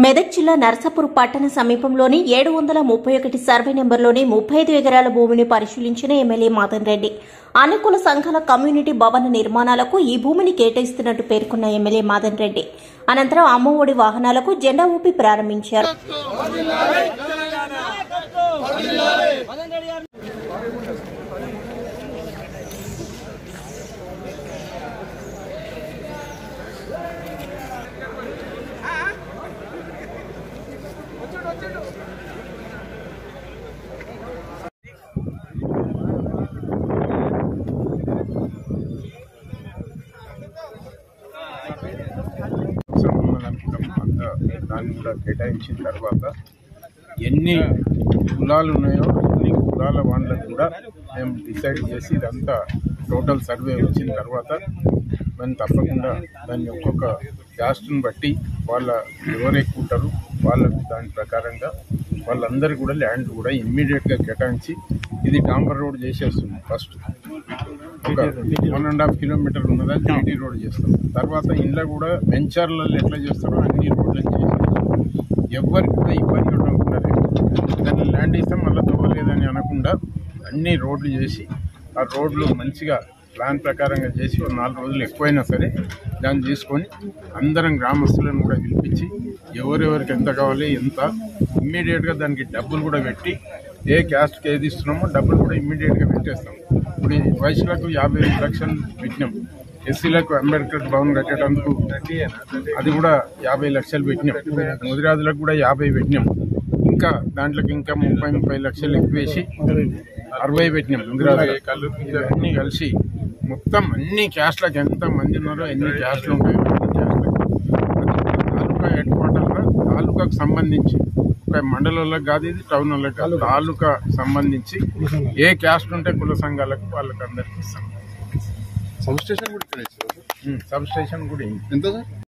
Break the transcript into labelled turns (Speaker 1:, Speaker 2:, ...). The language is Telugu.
Speaker 1: మెదక్ జిల్లా నర్సాపూర్ పట్టణ సమీపంలోని ఏడు వందల ముప్పై ఒకటి సర్వే నెంబర్లోని ముప్పై ఐదు ఎకరాల భూమిని పరిశీలించిన ఎమ్మెల్యే మదన్ రెడ్డి అనుకూల సంఘాల కమ్యూనిటీ భవన నిర్మాణాలకు ఈ భూమిని కేటాయిస్తున్నట్టు పేర్కొన్న ఎమ్మెల్యే మదన్ రెడ్డి అనంతరం అమ్మఒడి వాహనాలకు జెండా ఊపి ప్రారంభించారు
Speaker 2: అవసరం ఉన్నదనుకుంటాము అంత దాన్ని కూడా కేటాయించిన తర్వాత ఎన్ని కులాలు ఉన్నాయో అన్ని కులాల వాళ్ళకి కూడా మేము డిసైడ్ చేసి ఇదంతా టోటల్ సర్వే వచ్చిన తర్వాత మనం తప్పకుండా దాన్ని ఒక్కొక్క క్యాస్ట్ని బట్టి వాళ్ళ ఎవరు ఎక్కువ ఉంటారు వాళ్ళకు దాని ప్రకారంగా వాళ్ళందరూ కూడా ల్యాండ్ కూడా ఇమ్మీడియట్గా కేటాయించి ఇది డాంబర్ రోడ్ చేసేస్తుంది ఫస్ట్ ఒక వన్ అండ్ హాఫ్ కిలోమీటర్ ఉన్నదా జీటీ రోడ్ చేస్తాం తర్వాత ఇంట్లో కూడా వెంచర్లలో ఎట్లా చేస్తారో అన్ని రోడ్లను చేసి ఎవరికి కూడా ఇబ్బంది ఉండకుండా దాన్ని ల్యాండ్ ఇస్తాం మళ్ళీ తవ్వలేదని అనకుండా అన్ని రోడ్లు చేసి ఆ రోడ్లు మంచిగా ప్లాన్ ప్రకారంగా చేసి ఒక నాలుగు రోజులు ఎక్కువైనా సరే దాన్ని తీసుకొని అందరం గ్రామస్తులను కూడా పిలిపించి ఎవరెవరికి ఎంత కావాలి ఎంత ఇమ్మీడియట్గా దానికి డబ్బులు కూడా పెట్టి ఏ క్యాస్ట్కి ఏది ఇస్తున్నామో డబ్బులు కూడా ఇమ్మీడియట్గా పెట్టేస్తాం ఇప్పుడు ఈ వయసులకు యాభై ఐదు లక్షలు పెట్టినాం ఎస్సీలకు అంబేద్కర్ భవన్ కట్టేటందుకు అది కూడా యాభై లక్షలు పెట్టినాం ముదిరాజులకు కూడా యాభై పెట్టినాం ఇంకా దాంట్లోకి ఇంకా ముప్పై ముప్పై లక్షలు ఎక్కువేసి అరవై పెట్టినాం ముదిరాజులు అన్నీ కలిసి మొత్తం అన్ని క్యాస్ట్లకు ఎంత మంది ఉన్నారో ఎన్ని క్యాస్ట్లు ఉంటాయో అన్ని క్యాస్ట్లకు తాలూకా హెడ్ క్వార్టర్లో తాలూకాకు సంబంధించి ఒక మండలంలో కాదు ఇది టౌన్ వాళ్ళకి కాదు తాలూకా సంబంధించి ఏ క్యాస్ట్ ఉంటే కుల సంఘాలకు వాళ్ళకి అందరికి ఇస్తాం
Speaker 3: సబ్ స్టేషన్ కూడా ఇక్కడ ఇచ్చారు
Speaker 2: సబ్ స్టేషన్ కూడా ఉంది.
Speaker 3: ఎంత సార్